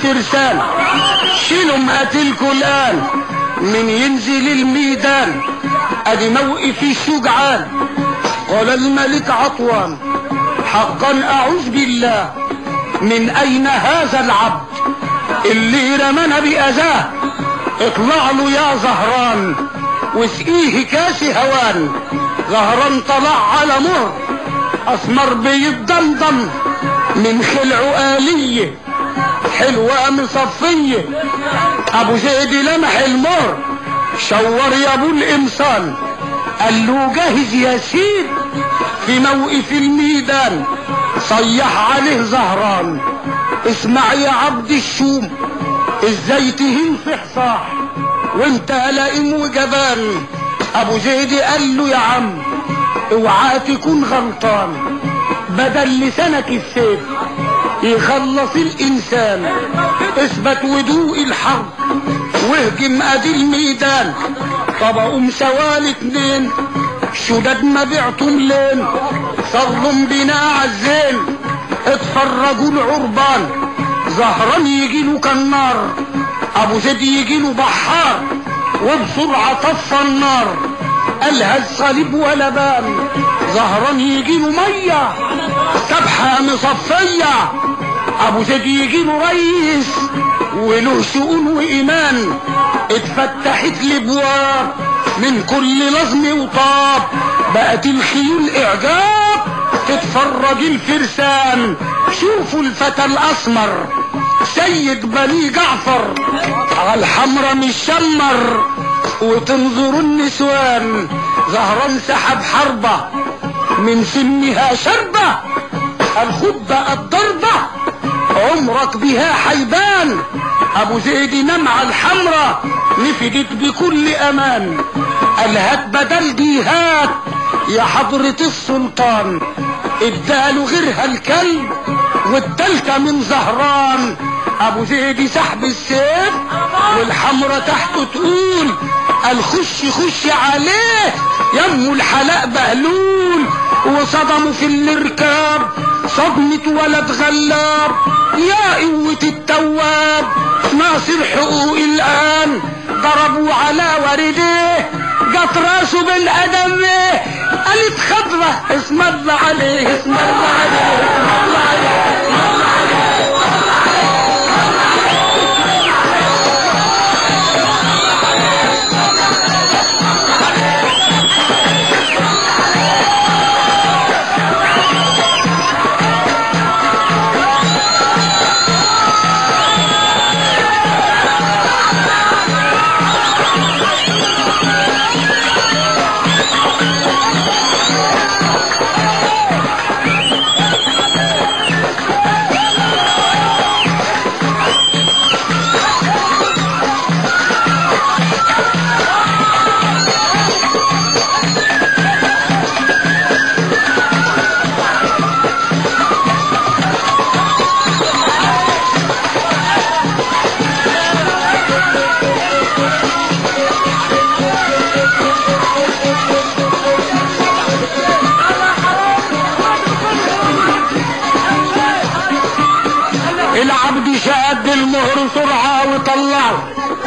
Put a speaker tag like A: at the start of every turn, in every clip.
A: الفرسان شيلوا مقاتلكوا الان من ينزل الميدان ادي موقف الشجعان قال الملك عطوان حقا اعوذ بالله من اين هذا العبد اللي رمانا باذاه اطلع له يا زهران واسقيه كاس هوان زهران طلع على مر اسمر بيتضمضم من خلعه آلية حلوة مصفية ابو زيد لمح المر شور يا ابو الامصان قال له جاهز يا سيد في موقف الميدان صيح عليه زهران اسمع يا عبد الشوم ازاي تهين في حصاح وانت لئيم وجبان ابو زيد قال له يا عم اوعى تكون غلطان بدل لسانك السيف يخلص الانسان اثبت ودوق الحرب واهجم ادي الميدان طبقوا سوال اتنين شداد ما بعتم لين صلوا بنا عالزين اتفرجوا العربان زهران يجيله كالنار ابو زيد يجيله بحار وبسرعة طفى النار قالها الصليب ولا بان زهران يجيله مية سبحة مصفية ابو زيد يجيله ريس وله شؤون وايمان اتفتحت الابواب من كل نظم وطاب بقت الخيول اعجاب تتفرج الفرسان شوفوا الفتى الاسمر سيد بني جعفر على الحمرة مشمر وتنظروا النسوان زهران سحب حربة من سنها شربة الخد بقى الضربة عمرك بها حيبان ابو زيد نام على الحمرة نفدت بكل امان الهات بدل جهات يا حضرة السلطان اداله غيرها الكلب والتالتة من زهران ابو زيد سحب السيف والحمرة تحته تقول قال خش خش عليه يمه الحلاق بهلول وصدموا في الاركاب صدمة ولد غلاب يا قوة التواب ناصر حقوق الان ضربوا على ورديه جت راسه بالقدم قالت خضرة اسم الله عليه اسم الله عليه اسم الله عليه اسم الله عليه العبد شاد المهر سرعة وطلعه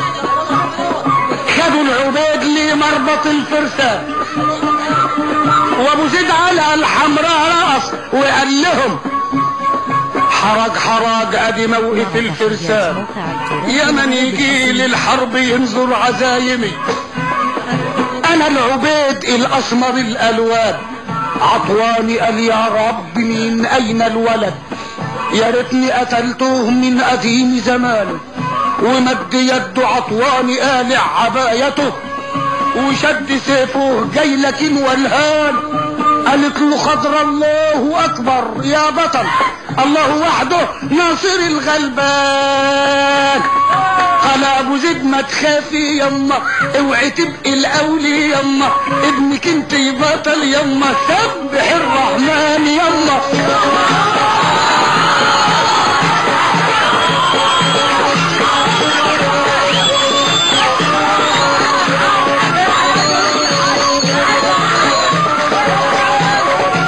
A: خدوا العبيد لمربط الفرسان وابو زيد على الحمراء رأس وقال لهم حرج حرج ادي موقف الفرسان يا من يجي للحرب ينظر عزايمي انا العبيد الاسمر الالوان عطواني قال يا رب من اين الولد يا ريتني قتلته من قديم زمان ومد يده عطواني قالع عبايته وشد سيفه جاي لك والهان قالت له خضر الله اكبر يا بطل الله وحده ناصر الغلبان قال ابو زيد ما تخافي يما اوعي تبقي الاولي يما ابنك انت بطل يما سبح الرحمن يما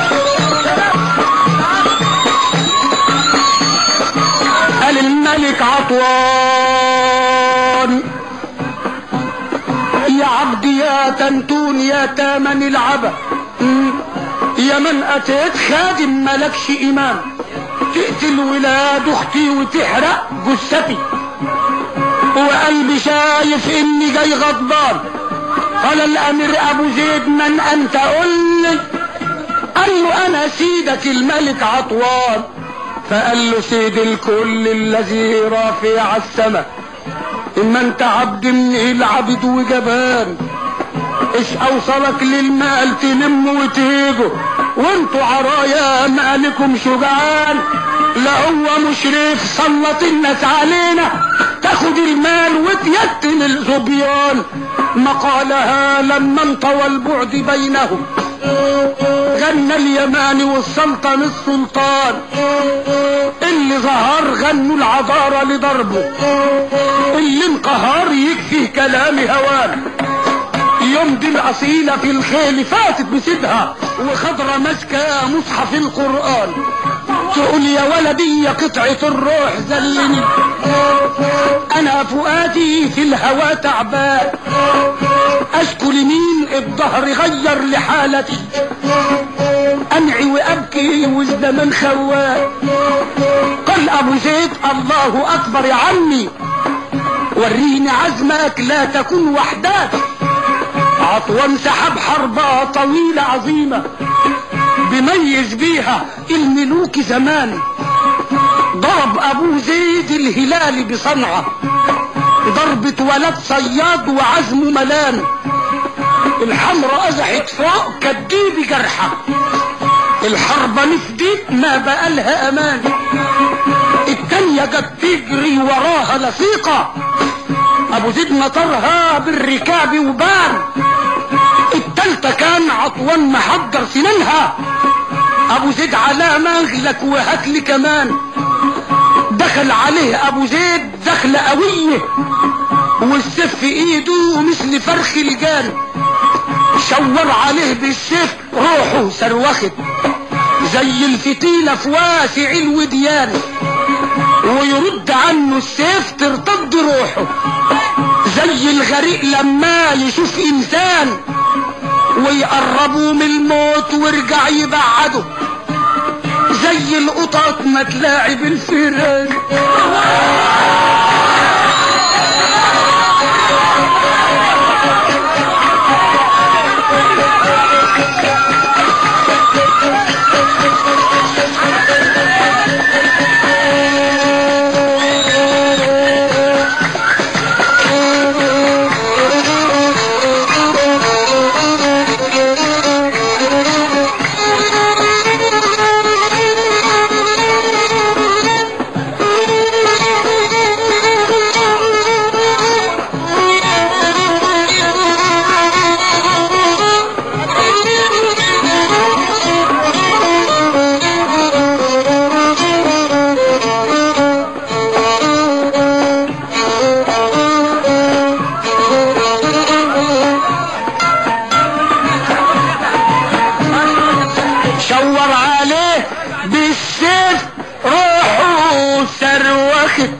A: قال الملك عطوان يا عبدي يا تنتون يا تامن العبا يا من اتيت خادم ملكش ايمان تقتل ولاد اختي وتحرق جثتي وقلبي شايف اني جاي غضبان قال الامير ابو زيد من انت قل لي قال له انا سيدك الملك عطوان فقال له سيد الكل الذي رافع السماء اما انت عبد من العبد وجبان ايش اوصلك للمال تلم وتيجوا وانتوا عرايا مالكم شجعان لا هو مشرف سلط الناس علينا تاخد المال وتيتم الظبيان ما قالها لما انطوى البعد بينهم غنى اليماني والسلطن السلطان اللي ظهر غنوا العذارى لضربه اللي انقهر يكفي كلام هوان يوم دي الأصيلة في الخيل فاتت بسيدها وخضرة ماسكة مصحف القرآن تقول يا ولدي يا قطعة الروح زلني أنا فؤادي في الهوى تعبان أشكو لمين الظهر غير لحالتي أنعي وأبكي والزمن خوان قال أبو زيد الله أكبر يا عمي وريني عزمك لا تكون وحدك عطوان سحب حربة طويلة عظيمة بميز بيها الملوك زمان ضرب ابو زيد الهلال بصنعة ضربة ولد صياد وعزمه ملان الحمرة ازحت فوق كديب جرحة الحربة نفدت ما بقالها امان التانية جت تجري وراها لصيقة ابو زيد نطرها بالركاب وبان التالتة كان عطوان محضر سنينها ابو زيد على مغلك وهات لي كمان دخل عليه ابو زيد دخلة قوية والسيف في ايده مثل فرخ الجان شور عليه بالسيف روحه صرخت زي الفتيلة في واسع الوديان ويرد عنه السيف ترتد روحه زي الغريق لما يشوف انسان ويقربوا من الموت ويرجع يبعده زي القطط ما تلاعب الفيران شور عليه بالسيف روحه صرخت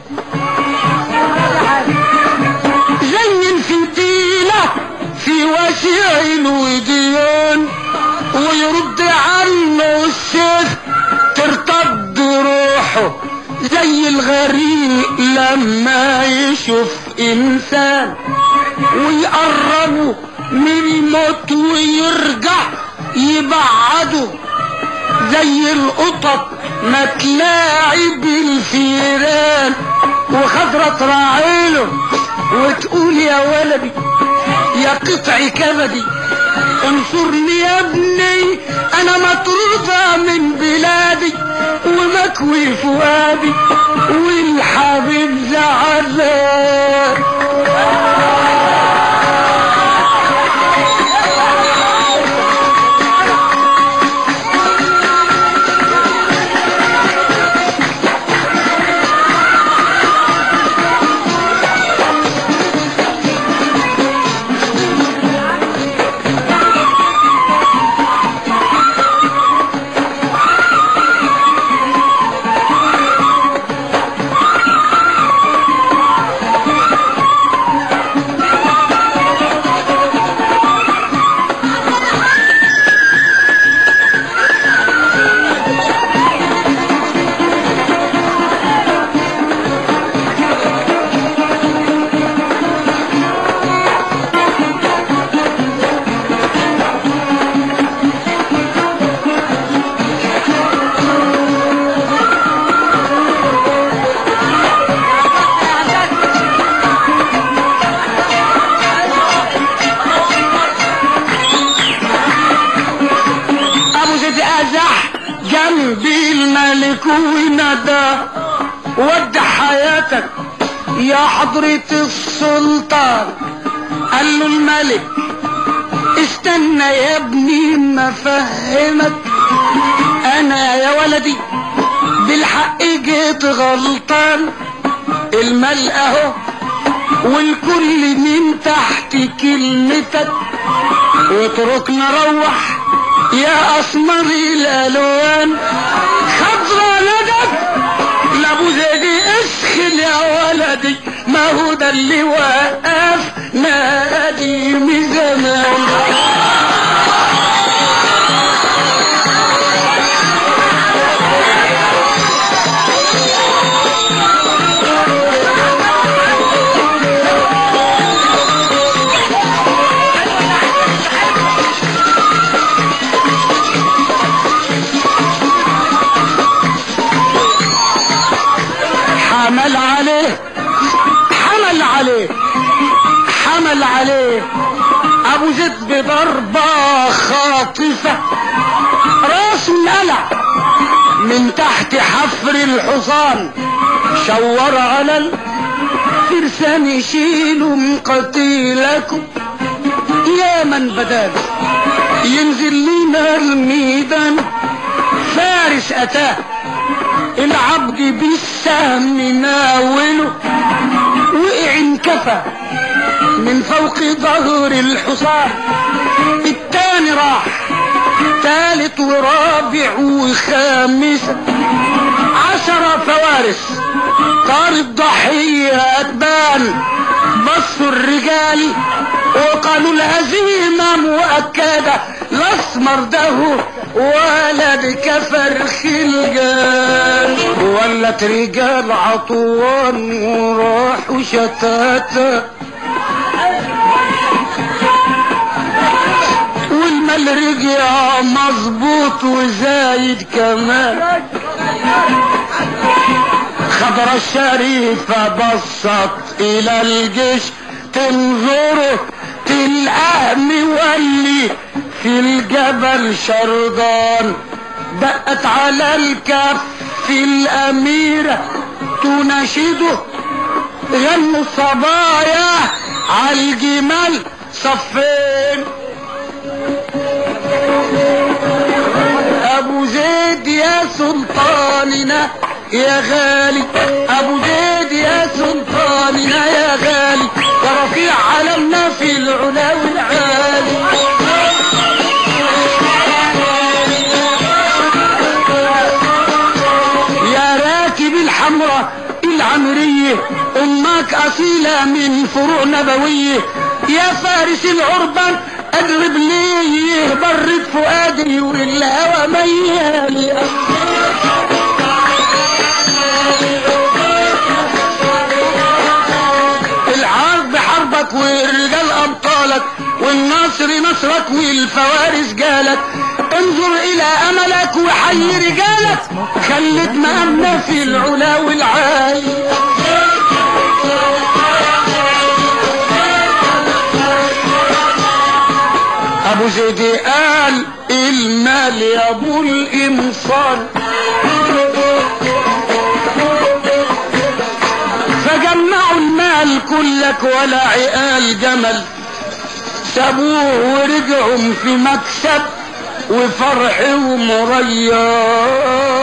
A: زي الفتيلة في وسيع الوديان ويرد عنه السيف ترتد روحه زي الغريق لما يشوف انسان ويقربه من الموت ويرجع يبعده زي القطط ما تلاعب الفيران وخضرة تراعيله وتقول يا ولدي يا قطع كبدي انصرني يا ابني انا مطرودة من بلادي ومكوي فؤادي والحبيب زعلان بيه الملك ونادى ودع حياتك يا حضرة السلطان قال له الملك استنى يا ابني ما فهمك انا يا ولدي بالحق جيت غلطان المال اهو والكل من تحت كلمتك واتركنا روح يا اسمر الالوان خضرا ندك لابو زيدي اسخن يا ولدي ما هو ده اللي وقف نادي من زمان حمل عليه حمل عليه حمل عليه ابو زيد بضربة خاطفة راسه انقلع من تحت حفر الحصان شور على الفرسان يشيلوا من قتيلكم يا من بدال ينزل لنا الميدان فارس اتاه العبد بالسهم ناوله وقع انكفى من فوق ظهر الحصان التاني راح تالت ورابع وخامس عشرة فوارس طار الضحية أتبان بصوا الرجال وقالوا الهزيمة مؤكدة الأسمر ده ولد كفر خلقان ولت رجال عطوان وراحوا شتاتا والمال رجع مظبوط وزايد كمان خضر الشريفة بصت الى الجيش تنظره تلقاه مولي في الجبل شرضان دقت على الكف الأميرة تناشده غنوا الصبايا على الجمال صفين أبو زيد يا سلطاننا يا غالي أبو زيد يا سلطاننا يا غالي يا رفيع علمنا في العلا والعالي يا راكب الحمراء العمرية امك اصيلة من فروع نبوية يا فارس العربان اضرب ليه برد فؤادي والهوى ميالي الحرب حربك والرجال ابطالك والنصر نصرك والفوارس جالك انظر الى املك وحي رجالك خلت مأمنة في العلا والعالي ابو زيد قال المال يا ابو الامصال فجمعوا المال كلك ولا عقال جمل سابوه ورجعوا في مكسب وفرح ومريا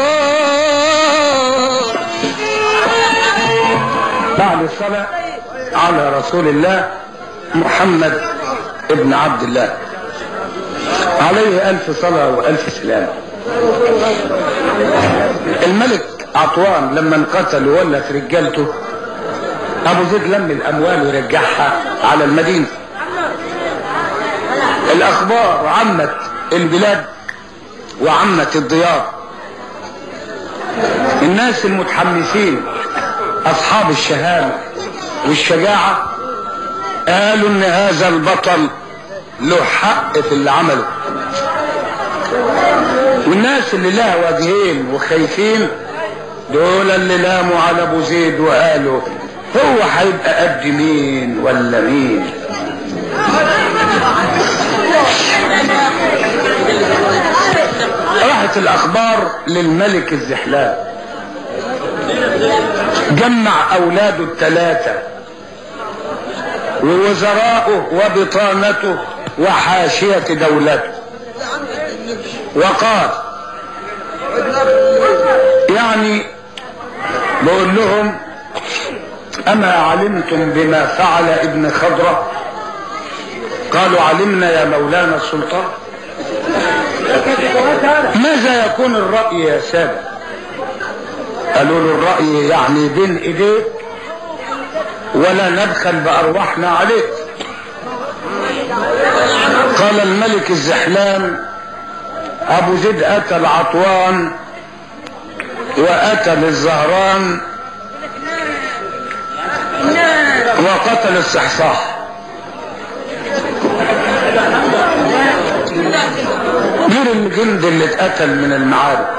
A: بعد الصلاة على رسول الله محمد ابن عبد الله عليه ألف صلاة وألف سلام الملك عطوان لما انقتل وولت رجالته أبو زيد لم الأموال ويرجعها على المدينة الأخبار عمت البلاد وعمت الديار الناس المتحمسين أصحاب الشهامة والشجاعة قالوا إن هذا البطل له حق في اللي عمله والناس اللي لها وجهين وخايفين دول اللي لاموا على ابو زيد وقالوا هو هيبقى قد مين ولا مين راحت جاءت الاخبار للملك الزحلان جمع اولاده الثلاثة ووزراءه وبطانته وحاشية دولته وقال يعني بقول لهم اما علمتم بما فعل ابن خضرة قالوا علمنا يا مولانا السلطان ماذا يكون الرأي يا سادة قالوا له الرأي يعني بين ايديك ولا ندخل بأرواحنا عليك قال الملك الزحلان ابو زيد اتى العطوان واتى للزهران وقتل الصحصاح غير الجند اللي اتقتل من المعارك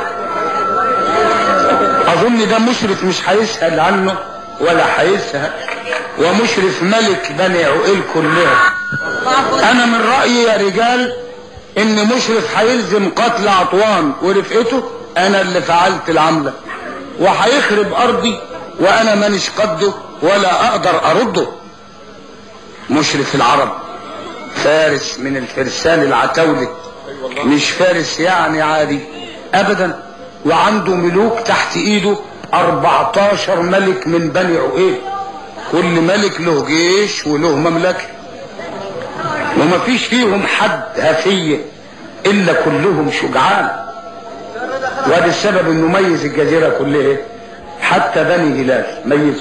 A: اظن ده مشرف مش هيسأل عنه ولا هيسأل ومشرف ملك بني عقيل كلها انا من رأيي يا رجال ان مشرف هيلزم قتل عطوان ورفقته انا اللي فعلت العملة وهيخرب ارضي وانا مانيش قده ولا اقدر ارده مشرف العرب فارس من الفرسان العتاولة مش فارس يعني عادي ابدا وعنده ملوك تحت ايده 14 ملك من بني عقيل كل ملك له جيش وله مملكه وما فيش فيهم حد هفية الا كلهم شجعان وهذا السبب انه ميز الجزيرة كلها حتى بني هلال ميزه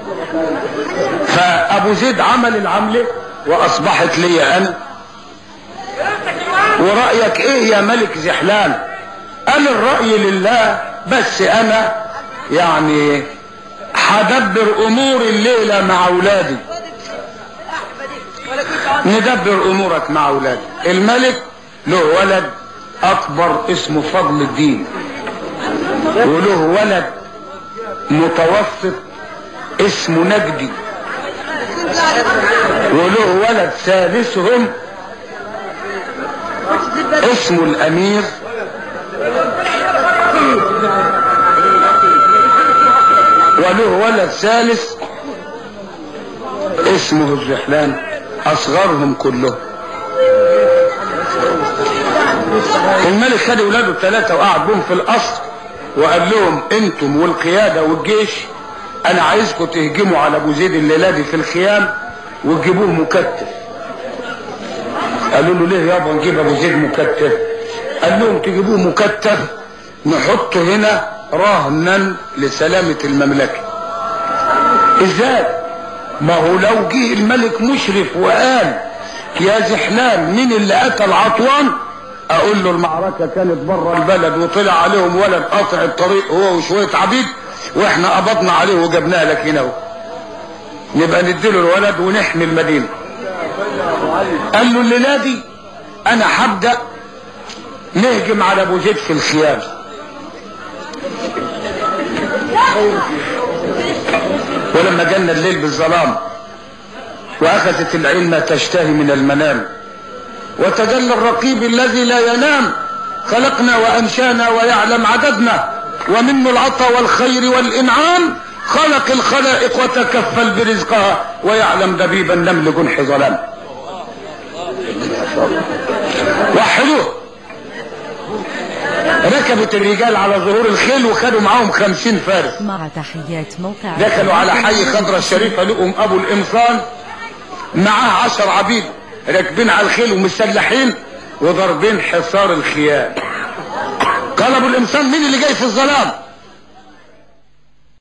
A: فابو زيد عمل العملة واصبحت لي انا ورأيك ايه يا ملك زحلان قال الرأي لله بس انا يعني هدبر امور الليلة مع اولادي ندبر امورك مع اولادك الملك له ولد اكبر اسمه فضل الدين وله ولد متوسط اسمه نجدي وله ولد ثالثهم اسمه الامير وله ولد ثالث اسمه الزحلان اصغرهم كلهم الملك خد اولاده الثلاثة وقعد بهم في القصر وقال لهم انتم والقيادة والجيش انا عايزكم تهجموا على ابو زيد الليلة دي في الخيام وتجيبوه مكتف قالوا له ليه يابا نجيب ابو زيد مكتف قال لهم تجيبوه مكتف نحطه هنا رهنا لسلامة المملكة ازاي ما هو لو جه الملك مشرف وقال يا زحلان مين اللي قتل عطوان اقول له المعركة كانت بره البلد وطلع عليهم ولد قاطع الطريق هو وشوية عبيد واحنا قبضنا عليه وجبناه لك هنا نبقى نديله الولد ونحمي المدينة قال له الليلة دي انا هبدأ نهجم على ابو زيد في الخيام ولما جانا الليل بالظلام واخذت العين ما تشتهي من المنام وتجلى الرقيب الذي لا ينام خلقنا وانشانا ويعلم عددنا ومنه العطا والخير والانعام خلق الخلائق وتكفل برزقها ويعلم دبيب النمل جنح ظلام وحدوه ركبت الرجال على ظهور الخيل وخدوا معاهم خمسين فارس
B: مع تحيات موقع
A: دخلوا على حي خضرة الشريفة لقوا ابو القمصان معاه عشر عبيد راكبين على الخيل ومسلحين وضاربين حصار الخيام قال ابو القمصان مين اللي جاي في الظلام